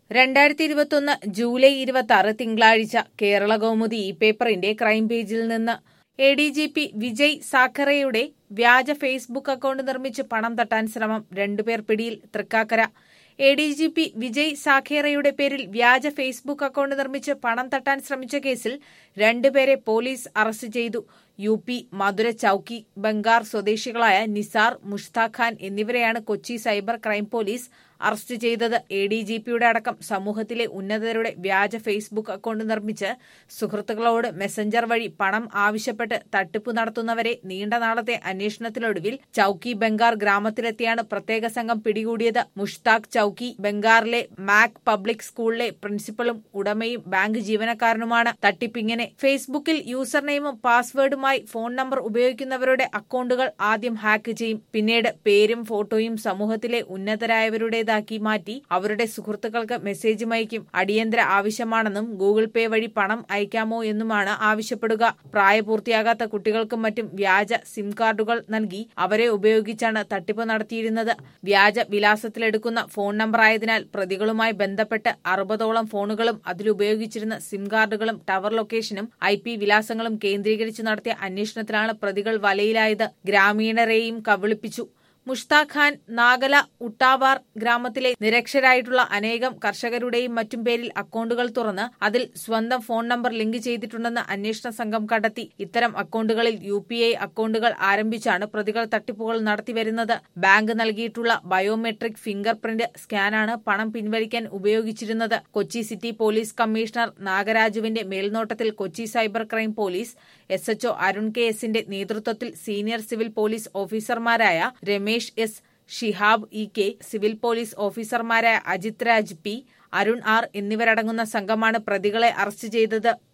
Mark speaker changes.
Speaker 1: രണ്ടായിരത്തി ഇരുപത്തൊന്ന് ജൂലൈ ഇരുപത്തി ആറ് തിങ്കളാഴ്ച കേരള കൗമുദി ഈ പേപ്പറിന്റെ ക്രൈംപേജിൽ നിന്ന് A D G P Vijay സാഖറയുടെ വ്യാജ ഫേസ്ബുക്ക് അക്കൗണ്ട് നിർമ്മിച്ച് പണം തട്ടാൻ ശ്രമം രണ്ടുപേർ പിടിയിൽ Thrikkakara A D G P Vijay സാഖേറയുടെ പേരിൽ വ്യാജ ഫേസ്ബുക്ക് അക്കൗണ്ട് നിർമ്മിച്ച് പണം തട്ടാൻ ശ്രമിച്ച കേസിൽ രണ്ടുപേരെ പോലീസ് അറസ്റ്റ് ചെയ്തു യു പി മധുര ചൌക്കി ബംഗാർ സ്വദേശികളായ നിസാർ മുഷ്താഖ് ഖാൻ എന്നിവരെയാണ് Kochi cyber crime police arrest ചെയ്തത് എ ഡി ജി പിയുടെ അടക്കം സമൂഹത്തിലെ ഉന്നതരുടെ വ്യാജ ഫേസ്ബുക്ക് അക്കൗണ്ട് നിർമ്മിച്ച് സുഹൃത്തുക്കളോട് മെസഞ്ചർ വഴി പണം ആവശ്യപ്പെട്ട് തട്ടിപ്പ് നടത്തുന്നവരെ നീണ്ട നാളത്തെ അന്വേഷണത്തിനൊടുവിൽ ചൌക്കി ബംഗാർ ഗ്രാമത്തിലെത്തിയാണ് പ്രത്യേക സംഘം പിടികൂടിയത് മുഷ്താഖ് ചൌക്കി ബംഗാറിലെ മാക് പബ്ലിക് സ്കൂളിലെ പ്രിൻസിപ്പലും ഉടമയും ബാങ്ക് ജീവനക്കാരനുമാണ് തട്ടിപ്പിങ്ങനെ ഫേസ്ബുക്കിൽ യൂസർ നെയിമും പാസ്വേഡുമായി ഫോൺ നമ്പർ ഉപയോഗിക്കുന്നവരുടെ അക്കൗണ്ടുകൾ ആദ്യം ഹാക്ക് ചെയ്യും പിന്നീട് പേരും ഫോട്ടോയും സമൂഹത്തിലെ ഉന്നതരായവരുടേതാക്കി മാറ്റി അവരുടെ സുഹൃത്തുക്കൾക്ക് മെസ്സേജും അയക്കും അടിയന്തര ആവശ്യമാണെന്നും ഗൂഗിൾ പേ വഴി പണം അയക്കാമോ എന്നുമാണ് ആവശ്യപ്പെടുക പ്രായപൂർത്തിയാകാത്ത കുട്ടികൾക്കും മറ്റും വ്യാജ സിം കാർഡുകൾ നൽകി അവരെ ഉപയോഗിച്ചാണ് തട്ടിപ്പ് നടത്തിയിരുന്നത് വ്യാജ വിലാസത്തിലെടുക്കുന്ന ഫോൺ നമ്പർ ആയതിനാൽ പ്രതികളുമായി ബന്ധപ്പെട്ട് അറുപതോളം ഫോണുകളും അതിലുപയോഗിച്ചിരുന്ന സിം കാർഡുകളും ടവർ ലൊക്കേഷനും ഐ പി വിലാസങ്ങളും കേന്ദ്രീകരിച്ച് നടത്തിയ അന്വേഷണത്തിലാണ് പ്രതികൾ വലയിലായത് ഗ്രാമീണരെയും കബളിപ്പിച്ചു മുഷ്താഖ് ഖാൻ നാഗല ഉട്ടാവാർ ഗ്രാമത്തിലെ നിരക്ഷരായിട്ടുള്ള അനേകം കർഷകരുടെയും മറ്റും പേരിൽ അക്കൗണ്ടുകൾ തുറന്ന് അതിൽ സ്വന്തം ഫോൺ നമ്പർ ലിങ്ക് ചെയ്തിട്ടുണ്ടെന്ന് അന്വേഷണ സംഘം കണ്ടെത്തി ഇത്തരം അക്കൗണ്ടുകളിൽ യു പി ഐ അക്കൗണ്ടുകൾ ആരംഭിച്ചാണ് പ്രതികൾ തട്ടിപ്പുകൾ നടത്തിവരുന്നത് ബാങ്ക് നൽകിയിട്ടുള്ള ബയോമെട്രിക് ഫിംഗർ പ്രിന്റ് സ്കാനാണ് പണം പിൻവലിക്കാൻ ഉപയോഗിച്ചിരുന്നത് കൊച്ചി സിറ്റി പോലീസ് കമ്മീഷണർ നാഗരാജുവിന്റെ മേൽനോട്ടത്തിൽ Kochi cyber crime police S H O Arun K എസിന്റെ നേതൃത്വത്തിൽ സീനിയർ സിവിൽ പോലീസ് ഓഫീസർമാരായ Ramesh S Shihab E K civil police ഓഫീസർമാരായ അജിത് രാജ് പി അരുൺ ആർ എന്നിവരടങ്ങുന്ന സംഘമാണ് പ്രതികളെ അറസ്റ്റ് ചെയ്തത്